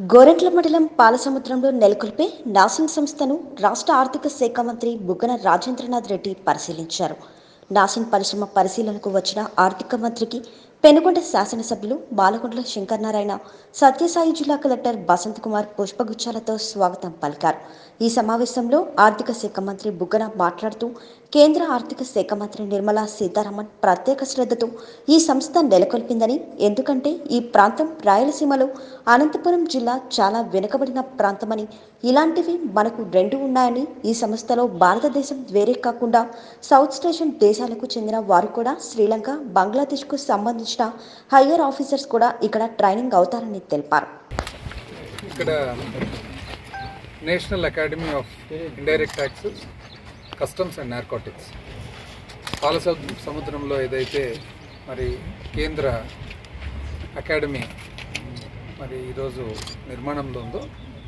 గోరెంట్ల మండలం పాలసముద్రంలో నెలకొల్పే నాసింగ్ సంస్థను రాష్ట్ర ఆర్థిక శాఖ మంత్రి బుగ్గన రాజేంద్రనాథ్ రెడ్డి పరిశీలించారు నాసింగ్ పరిశ్రమ పరిశీలనకు వచ్చిన ఆర్థిక మంత్రికి పెనుగొండ శాసనసభ్యులు బాలకొండల శంకరనారాయణ సత్యసాయి జిల్లా కలెక్టర్ బసంత్ కుమార్ పుష్పగుచ్చాలతో స్వాగతం పలికారు ఈ సమావేశంలో ఆర్థిక శాఖ మంత్రి బుగ్గన మాట్లాడుతూ కేంద్ర ఆర్థిక శాఖ మంత్రి నిర్మలా సీతారామన్ ప్రత్యేక శ్రద్ధతో ఈ సంస్థ నెలకొల్పిందని ఎందుకంటే ఈ ప్రాంతం రాయలసీమలో అనంతపురం జిల్లా చాలా వెనుకబడిన ప్రాంతమని ఇలాంటివి మనకు రెండు ఉన్నాయని ఈ సంస్థలో భారతదేశం వేరే కాకుండా సౌత్ స్టేషన్ దేశాలకు చెందిన వారు కూడా శ్రీలంక బంగ్లాదేశ్కు సంబంధించిన హయ్యర్ ఆఫీసర్స్ కూడా ఇక్కడ ట్రైనింగ్ అవుతారని తెలిపారు ఇక్కడ national academy of indirect taxes customs and narcotics పాల సము- సముద్రంలో ఏదైతే మరి కేంద్ర అకాడమీ మరి ఈరోజు నిర్మాణంలో ఉందో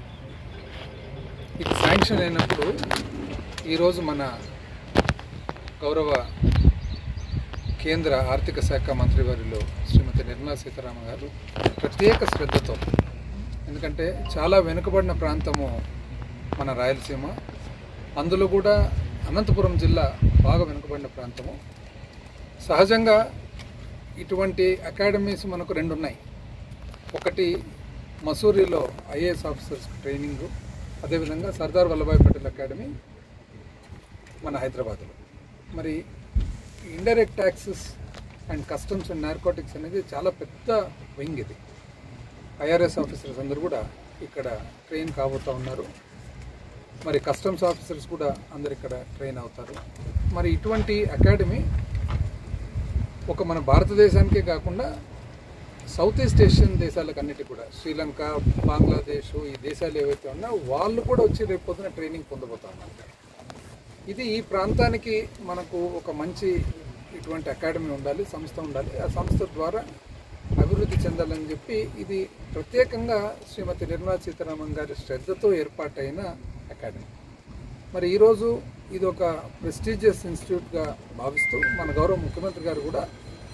ఇది శాంక్షన్ అయినప్పుడు ఈరోజు మన గౌరవ కేంద్ర ఆర్థిక శాఖ మంత్రివర్యులు శ్రీమతి నిర్మలా సీతారామన్ గారు ప్రత్యేక శ్రద్ధతో ఎందుకంటే చాలా వెనుకబడిన ప్రాంతము మన రాయలసీమ అందులో కూడా అనంతపురం జిల్లా బాగా వెనుకబడిన ప్రాంతము సహజంగా ఇటువంటి అకాడమీస్ మనకు రెండు ఉన్నాయి ఒకటి మసూరిలో ఐఏఎస్ ఆఫీసర్స్ ట్రైనింగ్ అదేవిధంగా సర్దార్ వల్లభాయ్ పటేల్ అకాడమీ మన హైదరాబాద్లో మరి indirect taxes and customs and narcotics అనేది చాలా పెద్ద వింగ్ ఇది ఐఆర్ఎస్ ఆఫీసర్స్ అందరూ కూడా ఇక్కడ ట్రైన్ కాబోతూ ఉన్నారు మరి కస్టమ్స్ ఆఫీసర్స్ కూడా అందరు ఇక్కడ ట్రైన్ అవుతారు మరి ఇటువంటి అకాడమీ ఒక మన భారతదేశానికే కాకుండా సౌత్ ఈస్ట్ ఏషియన్ దేశాలకు అన్నిటి కూడా శ్రీలంక బంగ్లాదేశ్ ఈ దేశాలు ఏవైతే ఉన్నాయో వాళ్ళు కూడా వచ్చి రేపు పొద్దున ట్రైనింగ్ పొందబోతా ఉన్నారు ఇది ఈ ప్రాంతానికి మనకు ఒక మంచి ఇటువంటి అకాడమీ ఉండాలి సంస్థ ఉండాలి ఆ సంస్థ ద్వారా అభివృద్ధి చెందాలని చెప్పి ఇది ప్రత్యేకంగా శ్రీమతి నిర్మలా సీతారామన్ గారి శ్రద్ధతో ఏర్పాటైన అకాడమీ మరి ఈరోజు ఇది ఒక ప్రెస్టీజియస్ ఇన్స్టిట్యూట్గా భావిస్తూ మన గౌరవ ముఖ్యమంత్రి గారు కూడా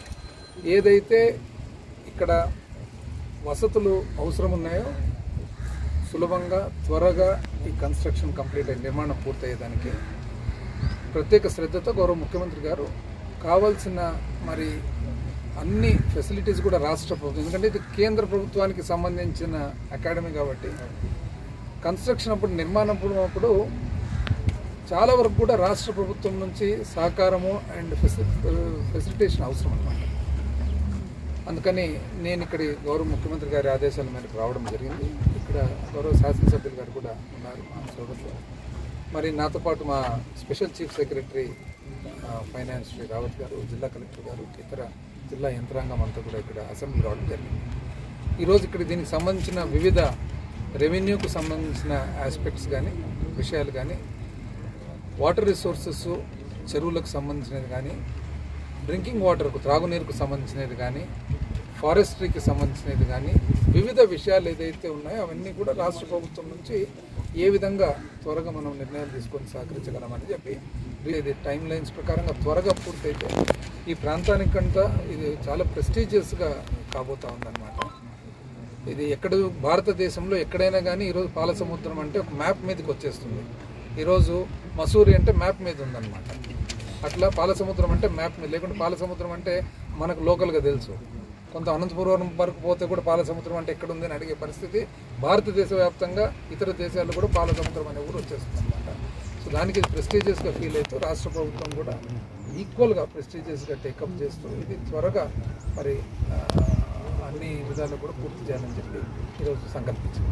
ఏదైతే ఇక్కడ వసతులు అవసరం ఉన్నాయో సులభంగా త్వరగా ఈ కన్స్ట్రక్షన్ కంప్లీట్ అయ్యి నిర్మాణం పూర్తయ్యేదానికి ప్రత్యేక శ్రద్ధతో గౌరవ ముఖ్యమంత్రి గారు కావాల్సిన మరి అన్ని ఫెసిలిటీస్ కూడా రాష్ట్ర ప్రభుత్వం ఎందుకంటే ఇది కేంద్ర ప్రభుత్వానికి సంబంధించిన అకాడమీ కాబట్టి కన్స్ట్రక్షన్ అప్పుడు నిర్మాణం అప్పుడు అప్పుడు చాలా వరకు కూడా రాష్ట్ర ప్రభుత్వం నుంచి సహకారము అండ్ ఫెసి ఫెసిలిటేషన్ అవసరం అన్నమాట అందుకని నేను ఇక్కడ గౌరవ ముఖ్యమంత్రి గారి ఆదేశాల మేరకు రావడం జరిగింది ఇక్కడ గౌరవ శాసనసభ్యులు గారు కూడా ఉన్నారు మా సోదరులు మరి నాతో పాటు మా స్పెషల్ చీఫ్ సెక్రటరీ ఆ, ఫైనాన్స్ శ్రీ రావత్ గారు జిల్లా కలెక్టర్ గారు ఇతర జిల్లా యంత్రాంగం అంతా కూడా ఇక్కడ అసెంబ్లీ రావడం జరిగింది ఈరోజు ఇక్కడ దీనికి సంబంధించిన వివిధ రెవెన్యూకు సంబంధించిన ఆస్పెక్ట్స్ కానీ విషయాలు కానీ వాటర్ రిసోర్సెస్ చెరువులకు సంబంధించినది కానీ డ్రింకింగ్ వాటర్కు త్రాగునీరుకు సంబంధించినది కానీ ఫారెస్ట్రీకి సంబంధించినది కానీ వివిధ విషయాలు ఏదైతే ఉన్నాయో అవన్నీ కూడా రాష్ట్ర ప్రభుత్వం నుంచి ఏ విధంగా త్వరగా మనం నిర్ణయాలు తీసుకొని సహకరించగలమని చెప్పి ఇది టైం లైన్స్ ప్రకారంగా త్వరగా పూర్తయితే ఈ ప్రాంతానికంతా ఇది చాలా ప్రెస్టీజియస్గా కాబోతా ఉందన్నమాట ఇది ఎక్కడ భారతదేశంలో ఎక్కడైనా కానీ ఈరోజు పాల సముద్రం అంటే ఒక మ్యాప్ మీదకి వచ్చేస్తుంది ఈరోజు మసూరి అంటే మ్యాప్ మీద ఉందన్నమాట అట్లా పాల సముద్రం అంటే మ్యాప్ మీద లేకుంటే పాల సముద్రం అంటే మనకు లోకల్గా తెలుసు కొంత అనంతపురం వరకు పోతే కూడా పాల సముద్రం అంటే ఎక్కడ ఉంది అని అడిగే పరిస్థితి భారతదేశ వ్యాప్తంగా ఇతర దేశాల్లో కూడా పాల సముద్రం అనే ఊరు వచ్చేస్తుంది అనమాట సో దానికి ప్రెస్టీజియస్గా ఫీల్ అవుతూ రాష్ట్ర ప్రభుత్వం కూడా ఈక్వల్గా ప్రెస్టీజియస్గా టేకప్ చేస్తూ ఇది త్వరగా మరి ఆ, అన్ని విధాలు కూడా పూర్తి చేయాలని చెప్పి ఈరోజు సంకల్పించింది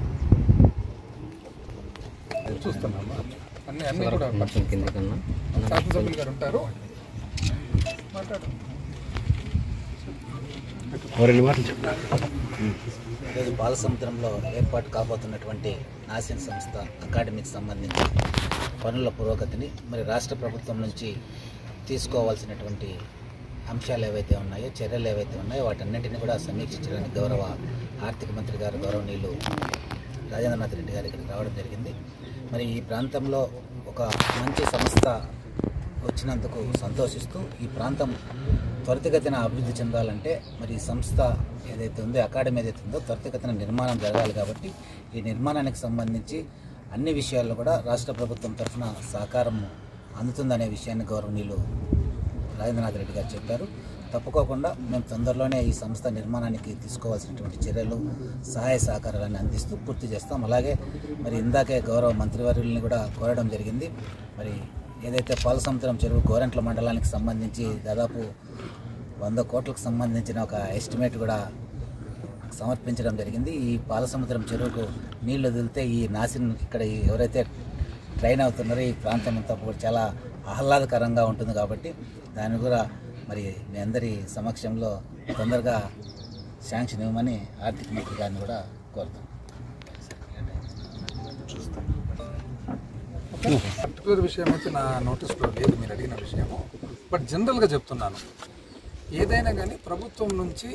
చూస్తున్నామా అన్ని అన్ని కూడా శాసనసభ్యులు గారు ఉంటారు మాట్లాడు ఈరోజు బాలసముద్రంలో ఏర్పాటు కాబోతున్నటువంటి నాసిన్ సంస్థ అకాడమీకి సంబంధించి పనుల పురోగతిని మరి రాష్ట్ర ప్రభుత్వం నుంచి తీసుకోవాల్సినటువంటి అంశాలు ఏవైతే ఉన్నాయో చర్యలు ఏవైతే ఉన్నాయో వాటన్నింటినీ కూడా సమీక్షించడానికి గౌరవ ఆర్థిక మంత్రి గారు గౌరవనీయులు రాజేంద్రనాథ్ రెడ్డి గారు ఇక్కడికి రావడం జరిగింది మరి ఈ ప్రాంతంలో ఒక మంచి సంస్థ వచ్చినందుకు సంతోషిస్తూ ఈ ప్రాంతం త్వరితగతిన అభివృద్ధి చెందాలంటే మరి ఈ సంస్థ ఏదైతే ఉందో అకాడమీ ఏదైతే ఉందో త్వరితగతిన నిర్మాణం జరగాలి కాబట్టి ఈ నిర్మాణానికి సంబంధించి అన్ని విషయాల్లో కూడా రాష్ట్ర ప్రభుత్వం తరఫున సహకారం అందుతుందనే విషయాన్ని గౌరవనీయులు రాజేంద్రనాథ్ రెడ్డి గారు చెప్పారు తప్పుకోకుండా మేము తొందరలోనే ఈ సంస్థ నిర్మాణానికి తీసుకోవాల్సినటువంటి చర్యలు సహాయ సహకారాలను అందిస్తూ పూర్తి చేస్తాం అలాగే మరి ఇందాకే గౌరవ మంత్రివర్యుల్ని కూడా కోరడం జరిగింది మరి ఏదైతే పాలసముద్రం చెరువు గోరంట్ల మండలానికి సంబంధించి దాదాపు వంద కోట్లకు సంబంధించిన ఒక ఎస్టిమేట్ కూడా సమర్పించడం జరిగింది ఈ పాలసముద్రం చెరువుకు నీళ్లు వదిలితే ఈ నాసిన్ ఇక్కడ ఈ ఎవరైతే ట్రైన్ అవుతున్నారో ఈ ప్రాంతం అంతా కూడా చాలా ఆహ్లాదకరంగా ఉంటుంది కాబట్టి దాన్ని కూడా మరి మీ అందరి సమక్షంలో తొందరగా శాంక్షన్ ఇవ్వమని ఆర్థిక మంత్రి గారిని కూడా కోరుతాం పర్టికులర్ విషయం అయితే నా నోటీస్లో లేదు మీరు అడిగిన విషయము బట్ జనరల్గా చెప్తున్నాను ఏదైనా కానీ ప్రభుత్వం నుంచి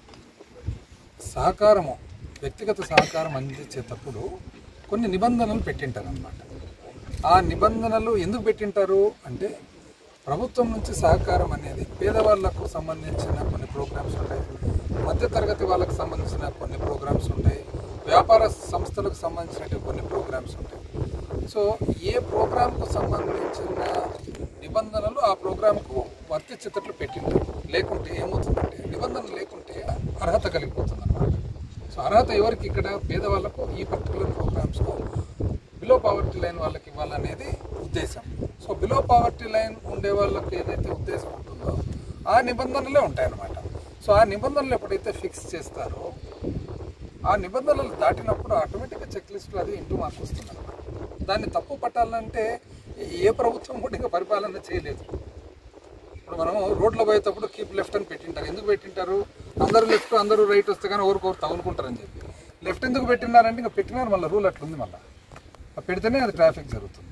సహకారము వ్యక్తిగత సహకారం అందించేటప్పుడు కొన్ని నిబంధనలు పెట్టింటారు అనమాట ఆ నిబంధనలు ఎందుకు పెట్టింటారు అంటే ప్రభుత్వం నుంచి సహకారం అనేది పేదవాళ్లకు సంబంధించిన కొన్ని ప్రోగ్రామ్స్ ఉంటాయి మధ్యతరగతి వాళ్ళకు సంబంధించిన కొన్ని ప్రోగ్రామ్స్ ఉంటాయి వ్యాపార సంస్థలకు సంబంధించిన కొన్ని ప్రోగ్రామ్స్ ఉంటాయి సో ఏ ప్రోగ్రామ్కు సంబంధించిన నిబంధనలు ఆ ప్రోగ్రామ్కు వర్తించేటట్లు పెట్టింటారు లేకుంటే ఏమవుతుందంటే నిబంధన లేకుంటే అర్హత కలిగిపోతుంది అనమాట సో అర్హత ఎవరికి ఇక్కడ పేదవాళ్ళకు ఈ పర్టికులర్ ప్రోగ్రామ్స్కు బిలో పావర్టీ లైన్ వాళ్ళకి ఇవ్వాలనేది ఉద్దేశం సో బిలో పావర్టీ లైన్ ఉండే వాళ్ళకి ఏదైతే ఉద్దేశం ఉంటుందో ఆ నిబంధనలే ఉంటాయన్నమాట సో ఆ నిబంధనలు ఎప్పుడైతే ఫిక్స్ చేస్తారో ఆ నిబంధనలు దాటినప్పుడు ఆటోమేటిక్గా చెక్ లిస్ట్లో అది ఇంటూ మార్క్ వస్తుంది అనమాట దాన్ని తప్పు పట్టాలంటే ఏ ప్రభుత్వం కూడా ఇంకా పరిపాలన చేయలేదు ఇప్పుడు మనం రోడ్లో పోయేటప్పుడు కీప్ లెఫ్ట్ అని పెట్టింటారు ఎందుకు పెట్టింటారు అందరూ లెఫ్ట్ అందరూ రైట్ వస్తే కానీ ఒకరికొకరు తగులుకుంటారని చెప్పి లెఫ్ట్ ఎందుకు పెట్టినారంటే ఇంకా పెట్టినారు మళ్ళీ రూల్ అట్లుంది మళ్ళీ ఆ పెడితేనే అది ట్రాఫిక్ జరుగుతుంది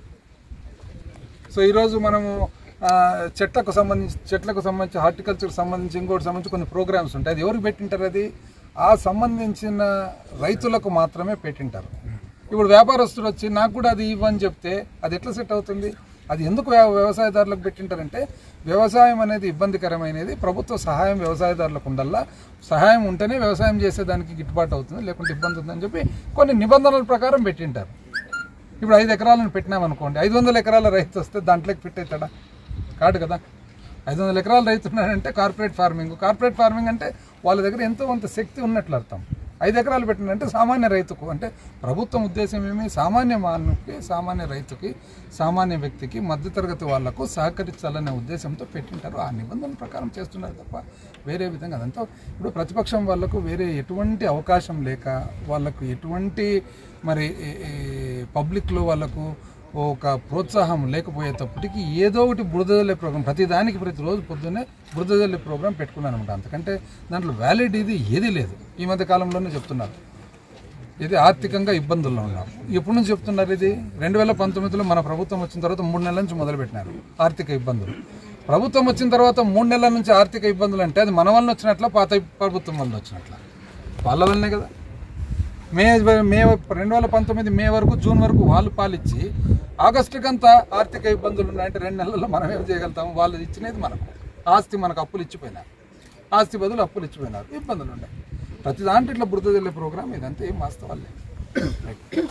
సో ఈరోజు మనము ఆ, చెట్లకు సంబంధించి చెట్లకు సంబంధించి హార్టికల్చర్కి సంబంధించి ఇంకోటి సంబంధించి కొన్ని ప్రోగ్రామ్స్ ఉంటాయి అది ఎవరికి పెట్టింటారు అది ఆ సంబంధించిన రైతులకు మాత్రమే పెట్టింటారు ఇప్పుడు వ్యాపారస్తుడు వచ్చి నాకు కూడా అది ఇవ్వని చెప్తే అది ఎట్లా సెట్ అవుతుంది అది ఎందుకు వ్యవ- వ్యవసాయదారులకు పెట్టింటారంటే వ్యవసాయం అనేది ఇబ్బందికరమైనది ప్రభుత్వ సహాయం వ్యవసాయదారులకు ఉండల్లా సహాయం ఉంటేనే వ్యవసాయం చేసేదానికి గిట్టుబాటు అవుతుంది లేకుంటే ఇబ్బంది ఉందని చెప్పి కొన్ని నిబంధనల ప్రకారం పెట్టింటారు ఇప్పుడు ఐదు ఎకరాలను పెట్టినామనుకోండి ఐదు వందల ఎకరాల రైతు వస్తే దాంట్లోకి ఫిట్ అవుతాడా కాదు కదా ఐదు వందల ఎకరాల రైతు ఉన్నాడంటే కార్పొరేట్ ఫార్మింగ్ కార్పొరేట్ ఫార్మింగ్ అంటే వాళ్ళ దగ్గర ఎంతో కొంత శక్తి ఉన్నట్లు అర్థం ఐదు ఎకరాలు పెట్టినంటే సామాన్య రైతుకు అంటే ప్రభుత్వం ఉద్దేశం ఏమి సామాన్య మానవుకి సామాన్య రైతుకి సామాన్య వ్యక్తికి మధ్యతరగతి వాళ్లకు సహకరించాలనే ఉద్దేశంతో పెట్టింటారు ఆ నిబంధనల ప్రకారం చేస్తున్నారు తప్ప వేరే విధంగా అదంతా ఇప్పుడు ప్రతిపక్షం వాళ్ళకు వేరే ఎటువంటి అవకాశం లేక వాళ్ళకు ఎటువంటి మరి పబ్లిక్లో వాళ్ళకు ఒక ప్రోత్సాహం లేకపోయేటప్పటికి ఏదో ఒకటి బురద జల్లే ప్రోగ్రాం ప్రతిదానికి ప్రతిరోజు పొద్దున్నే బురద జల్లే ప్రోగ్రాం పెట్టుకున్నాను అనమాట అంతకంటే దాంట్లో వ్యాలిడ్ ఇది ఏదీ లేదు ఈ మధ్య కాలంలోనే చెప్తున్నారు ఇది ఆర్థికంగా ఇబ్బందుల్లో ఉన్నారు ఎప్పటి నుంచి చెప్తున్నారు ఇది రెండు వేల పంతొమ్మిదిలో మన ప్రభుత్వం వచ్చిన తర్వాత మూడు నెలల నుంచి మొదలుపెట్టినారు ఆర్థిక ఇబ్బందులు ప్రభుత్వం వచ్చిన తర్వాత మూడు నెలల నుంచి ఆర్థిక ఇబ్బందులు అంటే అది మన వల్ల వచ్చినట్ల పాత ప్రభుత్వం వల్ల వచ్చినట్ల వాళ్ళ వల్లనే కదా మే మే రెండు వేల పంతొమ్మిది మే వరకు జూన్ వరకు వాళ్ళు పాలిచ్చి ఆగస్టుకంతా ఆర్థిక ఇబ్బందులు ఉన్నాయంటే రెండు నెలల్లో మనం ఏం చేయగలుగుతాం వాళ్ళు ఇచ్చినది మనకు ఆస్తి మనకు అప్పులు ఇచ్చిపోయినారు ఆస్తి బదులు అప్పులు ఇచ్చిపోయినారు ఇబ్బందులు ఉన్నాయి ప్రతి దాంట్లో ఇట్లా బురద జల్లే ప్రోగ్రామ్ ఇదంతా ఏం వాస్తవాలు లేదు